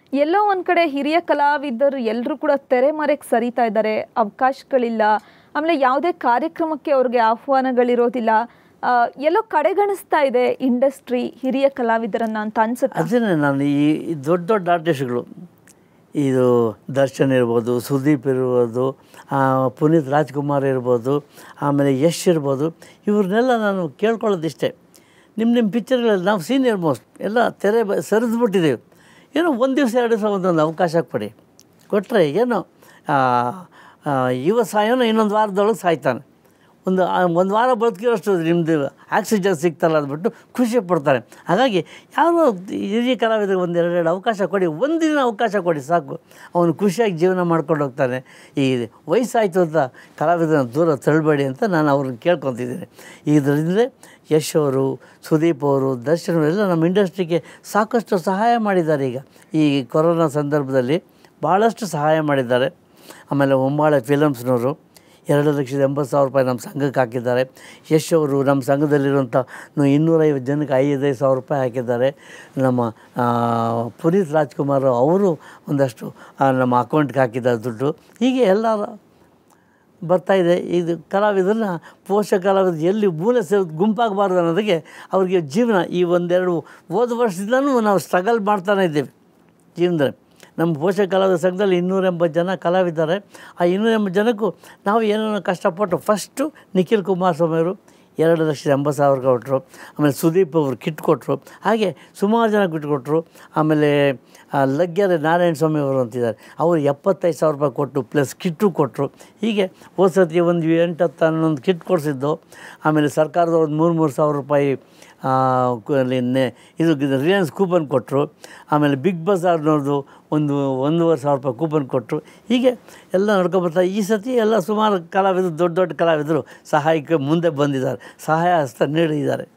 ಎಲ್ಲೋ ಒಂದು ಕಡೆ ಹಿರಿಯ ಕಲಾವಿದರು ಎಲ್ಲರೂ ಕೂಡ ತೆರೆಮರೆಗೆ ಸರಿತಾ ಇದ್ದಾರೆ ಅವಕಾಶಗಳಿಲ್ಲ ಆಮೇಲೆ ಯಾವುದೇ ಕಾರ್ಯಕ್ರಮಕ್ಕೆ ಅವ್ರಿಗೆ ಆಹ್ವಾನಗಳಿರೋದಿಲ್ಲ ಆ, ಎಲ್ಲೋ ಕಡೆಗಣಿಸ್ತಾ ಇದೆ ಇಂಡಸ್ಟ್ರಿ ಹಿರಿಯ ಕಲಾವಿದರನ್ನ ಅಂತ ಅನ್ಸುತ್ತೆ ಅದನ್ನೇ ನಾನು ಈ ಈ ದೊಡ್ಡ ದೊಡ್ಡ ಆರ್ಟಿಸ್ಟ್ಗಳು ಇದು ದರ್ಶನ್ ಇರ್ಬೋದು ಸುದೀಪ್ ಇರ್ಬೋದು ಆ, ಪುನೀತ್ ರಾಜ್ಕುಮಾರ್ ಇರ್ಬೋದು ಆಮೇಲೆ ಯಶ್ ಇರ್ಬೋದು ಇವ್ರನ್ನೆಲ್ಲ ನಾನು ಕೇಳ್ಕೊಳ್ಳೋದಿಷ್ಟೇ ನಿಮ್ಮ ನಿಮ್ಮ ಪಿಕ್ಚರ್ಗಳಲ್ಲಿ ನಾವು ಸೀನಿಯರ್ ಮೋಸ್ಟ್ ಎಲ್ಲ ತೆರೆ ಬ ಸರಿದ್ಬಿಟ್ಟಿದ್ದೀವಿ ಏನೋ ಒಂದು ದಿವಸ ಎರಡು ದಿವಸ ಒಂದೊಂದು ಅವಕಾಶ ಕೊಡಿ ಕೊಟ್ಟರೆ ಏನೋ ಆ, ಆ, ಇವ ಸಾಯೋನು ಇನ್ನೊಂದು ವಾರದೊಳಗೆ ಸಾಯ್ತಾನೆ ಒಂದು ಒಂದು ವಾರ ಬದುಕಿರೋಷ್ಟು ನಿಮ್ಮದು ಆಕ್ಸಿಜನ್ ಸಿಗ್ತಲ್ಲ ಅಂದ್ಬಿಟ್ಟು ಖುಷಿ ಪಡ್ತಾರೆ ಹಾಗಾಗಿ ಯಾರೋ ಹಿರಿಯ ಕಲಾವಿದರಿಗೆ ಒಂದು ಎರಡೆರಡು ಅವಕಾಶ ಕೊಡಿ ಒಂದಿನ ಅವಕಾಶ ಕೊಡಿ ಸಾಕು ಅವನು ಖುಷಿಯಾಗಿ ಜೀವನ ಮಾಡ್ಕೊಂಡು ಹೋಗ್ತಾನೆ ಈ ವಯಸ್ಸಾಯಿತು ಅಂತ ಕಲಾವಿದನ ದೂರ ತಳ್ಳಬೇಡಿ ಅಂತ ನಾನು ಅವ್ರನ್ನ ಕೇಳ್ಕೊತಿದ್ದೀನಿ ಇದರಿಂದ ಯಶ್ ಅವರು ಸುದೀಪ್ ಅವರು ದರ್ಶನ್ ಅವರು ಎಲ್ಲ ನಮ್ಮ ಇಂಡಸ್ಟ್ರಿಗೆ ಸಾಕಷ್ಟು ಸಹಾಯ ಮಾಡಿದ್ದಾರೆ ಈಗ ಈ ಕೊರೋನಾ ಸಂದರ್ಭದಲ್ಲಿ ಭಾಳಷ್ಟು ಸಹಾಯ ಮಾಡಿದ್ದಾರೆ ಆಮೇಲೆ ಹೊಂಬಾಳೆ ಫಿಲಮ್ಸ್ನವರು ಎರಡು ಲಕ್ಷದ ಎಂಬತ್ತು ಸಾವಿರ ರೂಪಾಯಿ ನಮ್ಮ ಸಂಘಕ್ಕೆ ಹಾಕಿದ್ದಾರೆ ಯಶ್ ಅವರು ನಮ್ಮ ಸಂಘದಲ್ಲಿರುವಂಥ ಇನ್ನೂರೈವತ್ತು ಜನಕ್ಕೆ ಐದೈದು ಸಾವಿರ ರೂಪಾಯಿ ಹಾಕಿದ್ದಾರೆ ನಮ್ಮ ಆ, ಪುನೀತ್ ರಾಜ್ಕುಮಾರ್ ಅವರು ಒಂದಷ್ಟು ಆ, ನಮ್ಮ ಅಕೌಂಟ್ಗೆ ಹಾಕಿದ್ದಾರೆ ದುಡ್ಡು ಹೀಗೆ ಎಲ್ಲರ ಬರ್ತಾ ಇದೆ ಇದು ಕಲಾವಿದರನ್ನ ಪೋಷಕ ಕಲಾವಿದರು ಎಲ್ಲಿ ಮೂಲೆ ಸೇ ಗುಂಪಾಗಬಾರ್ದು ಅನ್ನೋದಕ್ಕೆ ಅವ್ರಿಗೆ ಜೀವನ ಈ ಒಂದೆರಡು ಹೋದ ವರ್ಷದಿಂದನೂ ನಾವು ಸ್ಟ್ರಗಲ್ ಮಾಡ್ತಾನೆ ಇದ್ದೇವೆ ಜೀವನದಲ್ಲಿ ನಮ್ಮ ಪೋಷಕ ಕಲಾವಿದ ಸಂಘದಲ್ಲಿ ಇನ್ನೂರ ಎಂಬತ್ತು ಜನ ಕಲಾವಿದ್ದಾರೆ ಆ ಇನ್ನೂರ ಎಂಬತ್ತು ಜನಕ್ಕೂ ನಾವು ಏನೇನೋ ಕಷ್ಟಪಟ್ಟು ಫಸ್ಟು ನಿಖಿಲ್ ಕುಮಾರಸ್ವಾಮಿ ಅವರು ಎರಡು ಲಕ್ಷದ ಎಂಬತ್ತು ಸಾವಿರ ಕೊಟ್ಟರು ಆಮೇಲೆ ಸುದೀಪ್ ಅವರು ಕಿಟ್ ಕೊಟ್ಟರು ಹಾಗೆ ಸುಮಾರು ಜನ ಕಿಟ್ ಕೊಟ್ಟರು ಆಮೇಲೆ ಆ, ಲಗ್ಗೆರೆ ನಾರಾಯಣ ಸ್ವಾಮಿ ಅವರು ಅಂತಿದ್ದಾರೆ ಅವರು ಎಪ್ಪತ್ತೈದು ಸಾವಿರ ರೂಪಾಯಿ ಕೊಟ್ಟು ಪ್ಲಸ್ ಕಿಟ್ಟು ಕೊಟ್ಟರು ಹೀಗೆ ಹೋದ ಸತಿ ಒಂದು ಎಂಟು ಹತ್ತು ಹನ್ನೊಂದು ಕಿಟ್ ಕೊಡಿಸಿದ್ದು ಆಮೇಲೆ ಸರ್ಕಾರದವ್ರು ಒಂದು ಮೂರು ಮೂರು ಸಾವಿರ ರೂಪಾಯಿ ಆ, ಕು- ಅಲ್ಲಿ ನೆ- ಇದು ರಿಲಯನ್ಸ್ ಕೂಪನ್ ಕೊಟ್ಟರು ಆಮೇಲೆ ಬಿಗ್ ಬಜಾರ್ನವ್ರದ್ದು ಒಂದು ಒಂದೂವರೆ ಸಾವಿರ ರೂಪಾಯಿ ಕೂಪನ್ ಕೊಟ್ಟರು ಹೀಗೆ ಎಲ್ಲ ನಡ್ಕೊಬರ್ತಾ ಈ ಸತಿ ಎಲ್ಲ ಸುಮಾರು ಕಲಾವಿದರು ದೊಡ್ಡ ದೊಡ್ಡ ಕಲಾವಿದರು ಸಹಾಯಕ್ಕೆ ಮುಂದೆ ಬಂದಿದ್ದಾರೆ ಸಹಾಯ ಹಸ್ತ ನೀಡಿದ್ದಾರೆ